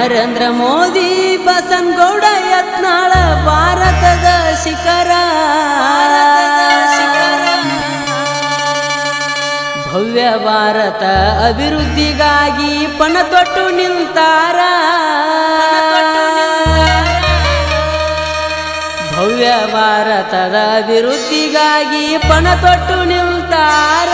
ನರೇಂದ್ರ ಮೋದಿ ಬಸನಗೌಡ ಯತ್ನಾಳ ಭಾರತದ ಶಿಖರ ಭವ್ಯ ಭಾರತ ಅಭಿವೃದ್ಧಿಗಾಗಿ ಪಣ ತೊಟ್ಟು ನಿಂತಾರ ಭವ್ಯ ಭಾರತದ ಅಭಿವೃದ್ಧಿಗಾಗಿ ಪಣ ತೊಟ್ಟು ನಿಲ್ತಾರ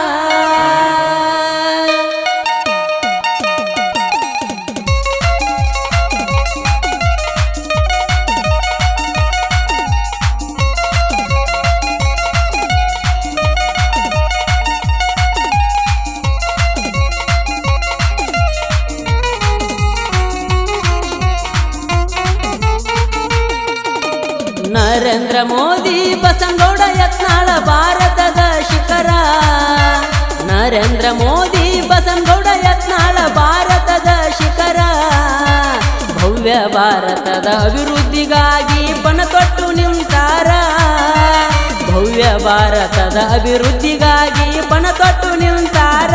ನರೇಂದ್ರ ಮೋದಿ ಬಸನಗೌಡ ಯತ್ನಾಳ ಭಾರತದ ಶಿಖರ ನರೇಂದ್ರ ಮೋದಿ ಬಸನಗೌಡ ಯತ್ನಾಳ ಭಾರತದ ಶಿಖರ ಭವ್ಯ ಭಾರತದ ಅಭಿವೃದ್ಧಿಗಾಗಿ ಪಣ ತೊಟ್ಟು ನಿಂತಾರ ಭವ್ಯ ಭಾರತದ ಅಭಿವೃದ್ಧಿಗಾಗಿ ಪಣ ತೊಟ್ಟು ನಿಂತಾರ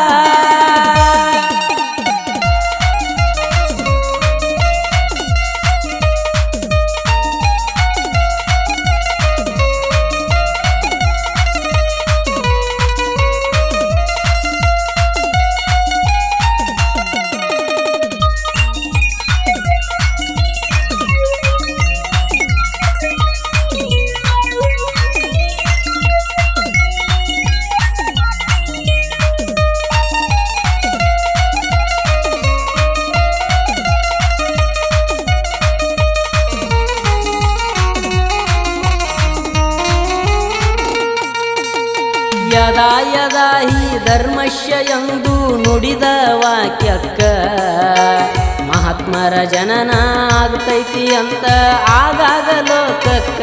ಯದಾ ಯದಾ ಹಿ ಧರ್ಮಶ್ಯ ಎಂದು ನುಡಿದ ವಾಕ್ಯಕ್ಕ ಮಹಾತ್ಮರ ಜನನ ಆಗ್ತೈತಿ ಅಂತ ಆಗಾಗ ಲೋಕಕ್ಕ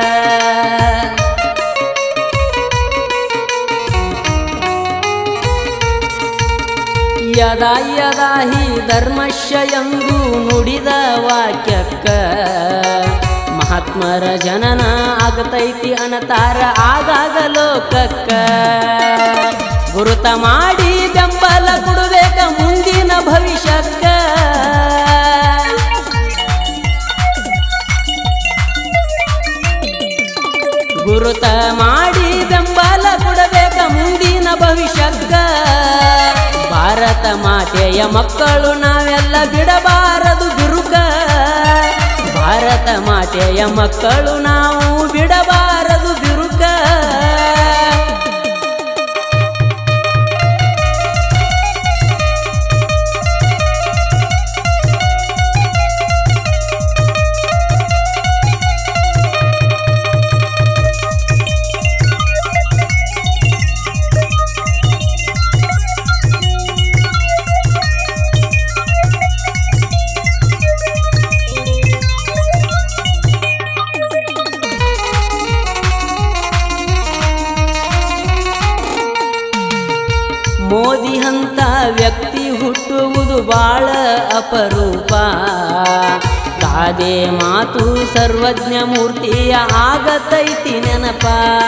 ಯದಾ ಯದಾ ಹಿ ಧರ್ಮಶ್ಯ ಎಂದು ನುಡಿದ ವಾಕ್ಯಕ್ಕ ಮಹಾತ್ಮರ ಜನನ ಆಗತೈತಿ ಅನತಾರ ಆಗಾಗ ಲೋಕಕ್ಕ ಗುರುತ ಮಾಡಿ ಬೆಂಬಲ ಕೊಡಬೇಕ ಮುಂದಿನ ಭವಿಷ್ಯಕ್ಕ ಗುರುತ ಮಾಡಿ ಬೆಂಬಲ ಕೊಡಬೇಕ ಮುಂದಿನ ಭವಿಷ್ಯಕ್ಕ ಭಾರತ ಮಾತೆಯ ಮಕ್ಕಳು ನಾವೆಲ್ಲ ಬಿಡಬಾರದು ಬಿರುಕ ಭಾರತ ಮಾತೆಯ ಮಕ್ಕಳು ನಾವು ಬಿಡಬಾರದು ಬಿರುಕ ಮೋದಿ ಅಂತ ವ್ಯಕ್ತಿ ಹುಟ್ಟುವುದು ಬಾಳ ಅಪರೂಪ ಗಾದೆ ಮಾತು ಸರ್ವಜ್ಞ ಮೂರ್ತಿಯ ಆಗತೈತಿ ನೆನಪ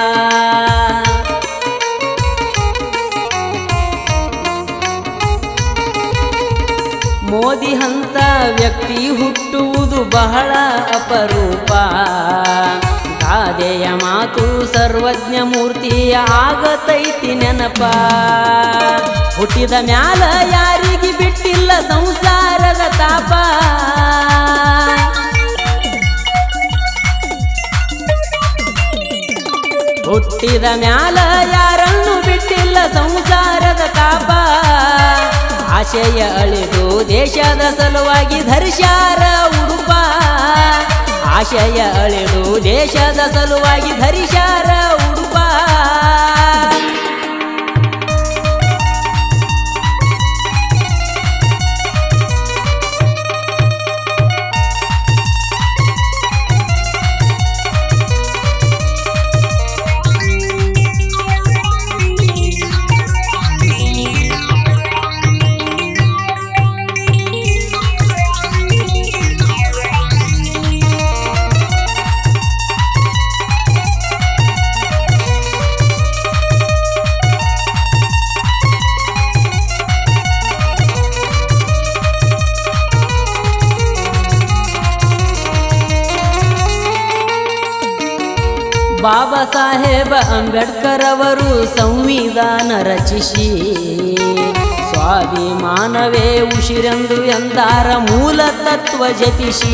ಮೋದಿ ಅಂತ ವ್ಯಕ್ತಿ ಹುಟ್ಟುವುದು ಬಹಳ ಅಪರೂಪ ಗಾದೆಯ ಮಾತು ಸರ್ವಜ್ಞ ಮೂರ್ತಿಯ ಆಗತೈತಿ ನೆನಪ ಹುಟ್ಟಿದ ಮ್ಯಾಲ ಯಾರಿಗೆ ಬಿಟ್ಟಿಲ್ಲ ಸಂಸಾರದ ತಾಪ ಹುಟ್ಟಿದ ಮ್ಯಾಲ ಯಾರನ್ನು ಬಿಟ್ಟಿಲ್ಲ ಸಂಸಾರದ ತಾಪ ಆಶಯ ಅಳಿದು ದೇಶದ ಸಲುವಾಗಿ ಧರಿಸ್ಯಾರ ಉಡುಪ ಆಶಯ ಅಳಿದು ದೇಶದ ಸಲುವಾಗಿ ಧರಿಸ್ಯಾರ ಉಡುಪ ಬಾಬಾ ಸಾಹೇಬ ಅಂಬೇಡ್ಕರ್ ಅವರು ಸಂವಿಧಾನ ರಚಿಸಿ ಸ್ವಾಭಿಮಾನವೇ ಉಸಿರೆಂದು ಎಂದಾರ ಮೂಲ ತತ್ವ ಜಪಿಸಿ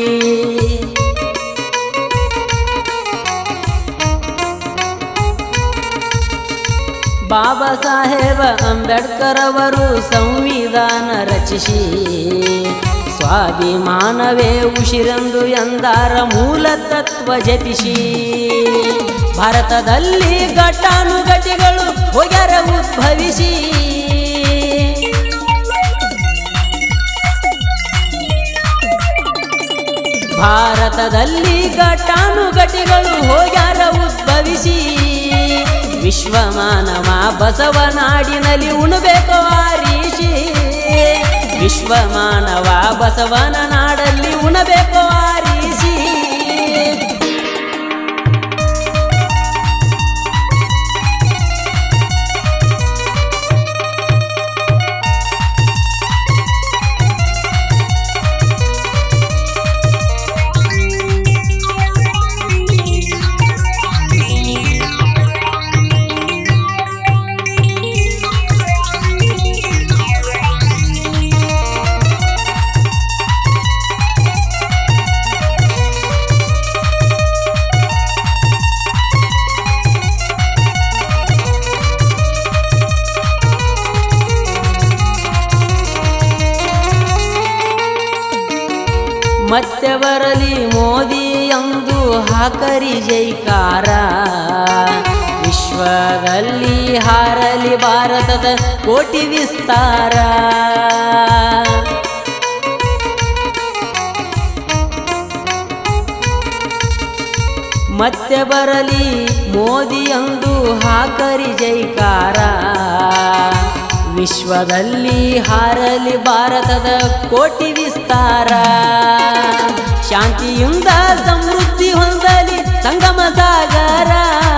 ಬಾಬಾ ಸಾಹೇಬ ಅಂಬೇಡ್ಕರ್ ಅವರು ಸಂವಿಧಾನ ರಚಿಸಿ ಸ್ವಾಭಿಮಾನವೇ ಉಸಿರೆಂದು ಎಂದಾರ ಮೂಲ ತತ್ವ ಜಪಿಸಿ ಭಾರತದಲ್ಲಿ ಘಟಾನುಘಟಿಗಳು ಹೋಗ್ಯಾರ ಉದ್ಭವಿಸಿ ಭಾರತದಲ್ಲಿ ಘಟಾನುಘಟಿಗಳು ಹೋಗ್ಯಾರ ಉದ್ಭವಿಸಿ ವಿಶ್ವ ಮಾನವ ಬಸವನಾಡಿನಲ್ಲಿ ಉಣಬೇಕು ಆರೀಶಿ ವಿಶ್ವ ಮಾನವ ಬಸವನ ನಾಡಲ್ಲಿ ಉಣಬೇಕು ಆರೀಶಿ ಮತ್ತೆ ಬರಲಿ ಮೋದಿ ಎಂದು ಹಾಕರಿ ಜೈಕಾರ ವಿಶ್ವದಲ್ಲಿ ಹಾರಲಿ ಭಾರತದ ಕೋಟಿ ವಿಸ್ತಾರ ಮತ್ತೆ ಬರಲಿ ಮೋದಿ ಎಂದು ಹಾಕರಿ ಜೈಕಾರ ವಿಶ್ವದಲ್ಲಿ ಹಾರಲಿ ಭಾರತದ ಕೋಟಿ ವಿಸ್ತಾರ ಶಾಂತಿಯಿಂದ ಸಮೃದ್ಧಿ ಹೊಂದಲಿ ಸಂಗಮ ಸಾಗರ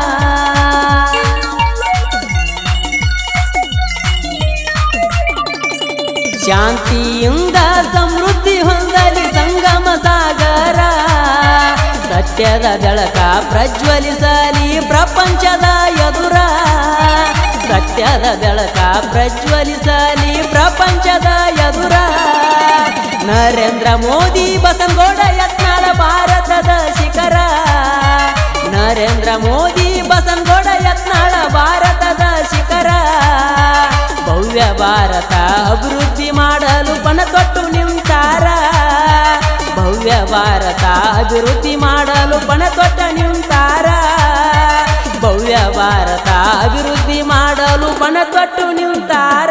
ಶಾಂತಿಯಿಂದ ಸಮೃದ್ಧಿ ಹೊಂದಲಿ ಸಂಗಮ ಸಾಗರ ಸತ್ಯದ ಬೆಳಕ ಪ್ರಜ್ವಲಿಸಲಿ ಪ್ರಪಂಚದ ಎದುರ ಸತ್ಯದ ಬೆಳಕ ಪ್ರಜ್ವಲಿಸಲಿ ಪ್ರಪಂಚದ ಎದುರ ನರೇಂದ್ರ ಮೋದಿ ಬಸನಗೌಡ ಯತ್ನಾಳ ಭಾರತದ ಶಿಖರ ನರೇಂದ್ರ ಮೋದಿ ಬಸನಗೌಡ ಯತ್ನಾಳ ಭಾರತದ ಶಿಖರ ಭವ್ಯ ಭಾರತ ಅಭಿವೃದ್ಧಿ ಮಾಡಲು ಪಣ ತೊಟ್ಟು ನಿಂತಾರ ಭವ್ಯ ಭಾರತ ಅಭಿವೃದ್ಧಿ ಮಾಡಲು ಪಣ ತೊಟ್ಟ ನಿಂತಾರ ಭವ್ಯ ಭಾರತ ಅಭಿವೃದ್ಧಿ ಮಾಡಲು ಪಣ ತೊಟ್ಟು ನಿಂತಾರ